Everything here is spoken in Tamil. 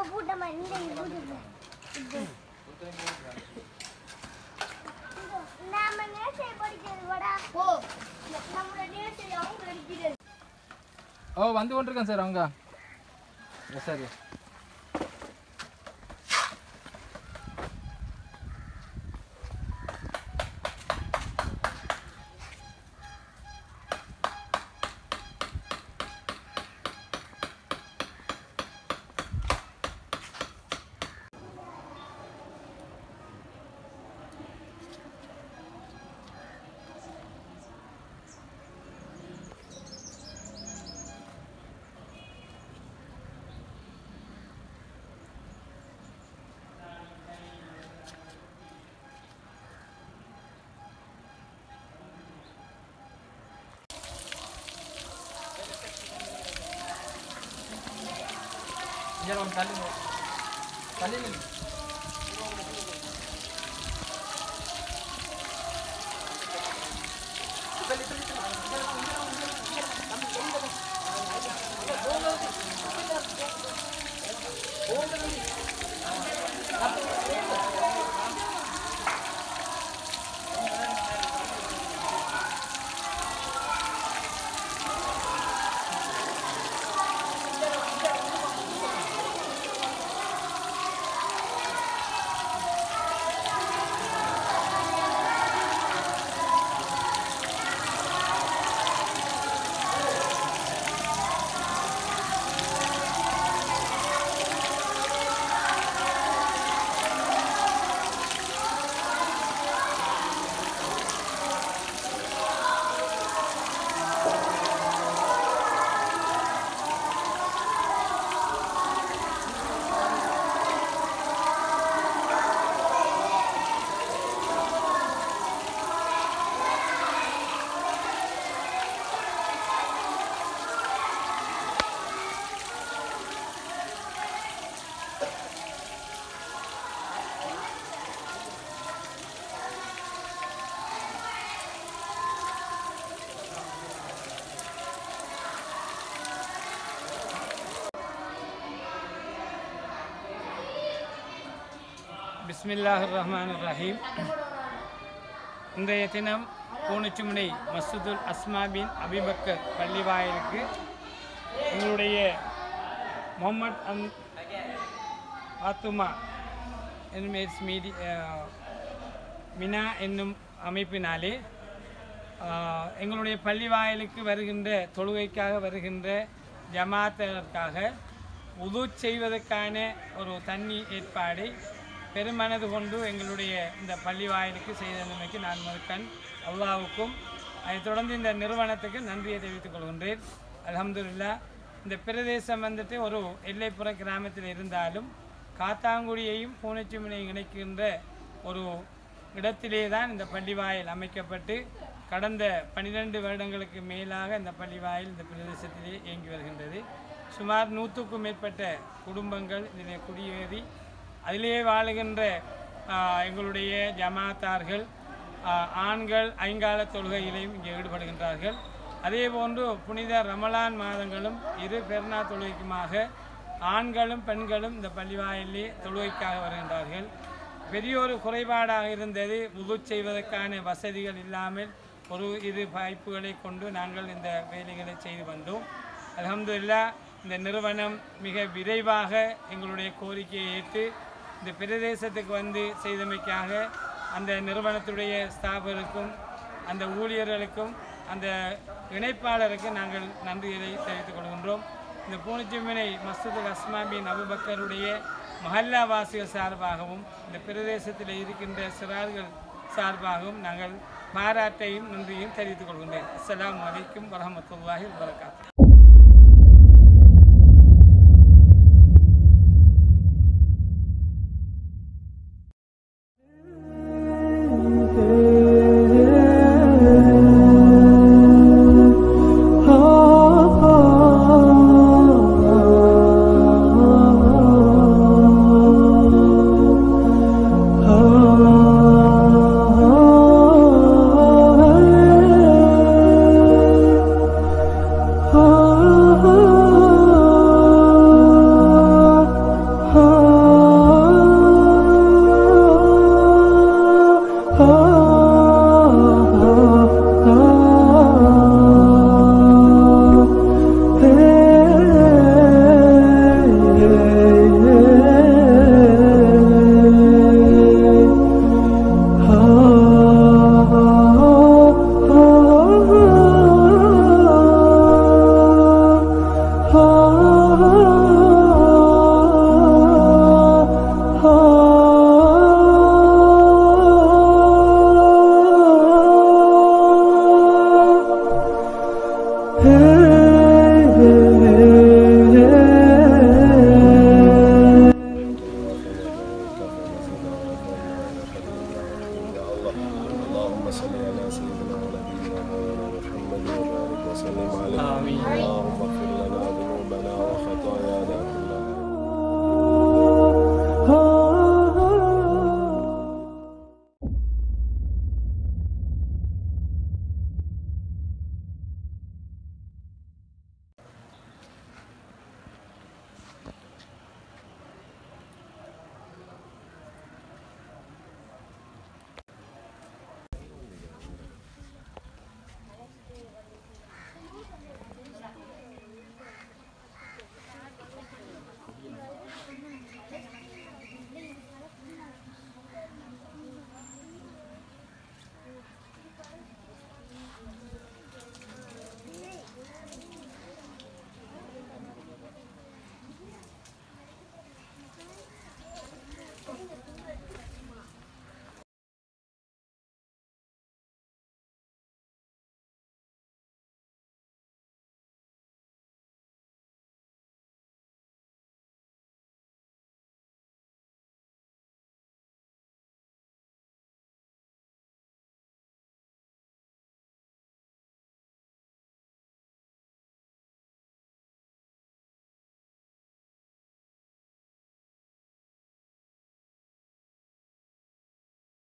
இப்போ பூட்டமா இந்த பூட்டு இது நாம நேசை படிக்கிறது வடா ஓ நம்மளோட நேசை அவங்க அடிக்கிறது ஓ வந்து கொண்டிருக்கேன் சார் அவங்க சரி இங்கே நம்ம தள்ளி நில்லு. தள்ளி நில்லு. பிஸ்மில்லாஹ் ரஹ்மான் ரஹீம் இன்றைய தினம் பூனச்சுமனை மஸ்ஜிதுல் அஸ்மா பின் அபிபக்கர் பள்ளி வாயிலுக்கு எங்களுடைய முகமது அம் ஆத்துமா என்னும் எஸ் மீடி அஹ், மினா என்னும் அமைப்பினாலே ஆஹ், எங்களுடைய பள்ளி வாயிலுக்கு வருகின்ற தொழுகைக்காக வருகின்ற ஜமாத்தினருக்காக உது செய்வதற்கான ஒரு தண்ணி ஏற்பாடை பெருமனது கொண்டு எங்களுடைய இந்த பள்ளி வாயிலுக்கு செய்தமைக்கு நான் மறுக்கன் அல்லாவுக்கும் அதைத் தொடர்ந்து இந்த நிறுவனத்துக்கு நன்றியை தெரிவித்துக் கொள்கின்றேன் அல்ஹம்துலில்லாஹ் இந்த பிரதேசம் வந்துட்டு ஒரு எல்லைப்புற கிராமத்தில் இருந்தாலும் காத்தாங்குடியையும் பூனச்சிமனையும் இணைக்கின்ற ஒரு இடத்திலே தான் இந்த பள்ளிவாயில் அமைக்கப்பட்டு கடந்த பன்னிரண்டு வருடங்களுக்கு மேலாக இந்த பள்ளிவாயில் இந்த பிரதேசத்திலே இயங்கி வருகின்றது சுமார் நூற்றுக்கும் மேற்பட்ட குடும்பங்கள் இதிலே குடியேறி அதிலே வாழுகின்ற ஆஹ், எங்களுடைய ஜமாத்தார்கள் ஆஹ், ஆண்கள் ஐங்கால தொழுகையிலையும் இங்கே ஈடுபடுகின்றார்கள் அதே போன்று புனித ரமலான் மாதங்களும் இரு பெருநா தொழுகைக்குமாக ஆண்களும் பெண்களும் இந்த பள்ளிவாயிலே தொழுகைக்காக வருகின்றார்கள் பெரிய ஒரு குறைபாடாக இருந்தது உது செய்வதற்கான வசதிகள் இல்லாமல் ஒரு இரு வாய்ப்புகளை கொண்டு நாங்கள் இந்த வேலைகளை செய்து வந்தோம் அல்ஹம்துலில்லாஹ் இந்த நிறுவனம் மிக விரைவாக எங்களுடைய கோரிக்கையை ஏற்று இந்த பிரதேசத்துக்கு வந்து செய்தமைக்காக அந்த நிறுவனத்துடைய ஸ்தாபருக்கும் அந்த ஊழியர்களுக்கும் அந்த இணைப்பாளருக்கு நாங்கள் நன்றிகளை தெரிவித்துக் கொள்கின்றோம் இந்த பூனிச்சிமினை மஸ்ஜிதுல் அஸ்மா பின் அபுபக்கருடைய மஹல்லா வாசிகள் சார்பாகவும் இந்த பிரதேசத்தில் இருக்கின்ற சிறார்கள் சார்பாகவும் நாங்கள் பாராட்டையும் நன்றியும் தெரிவித்துக் கொள்கின்றேன் அஸ்ஸலாமு அலைக்கும் வரஹ்மத்துல்லாஹி வபரகாத்துஹு Oh போ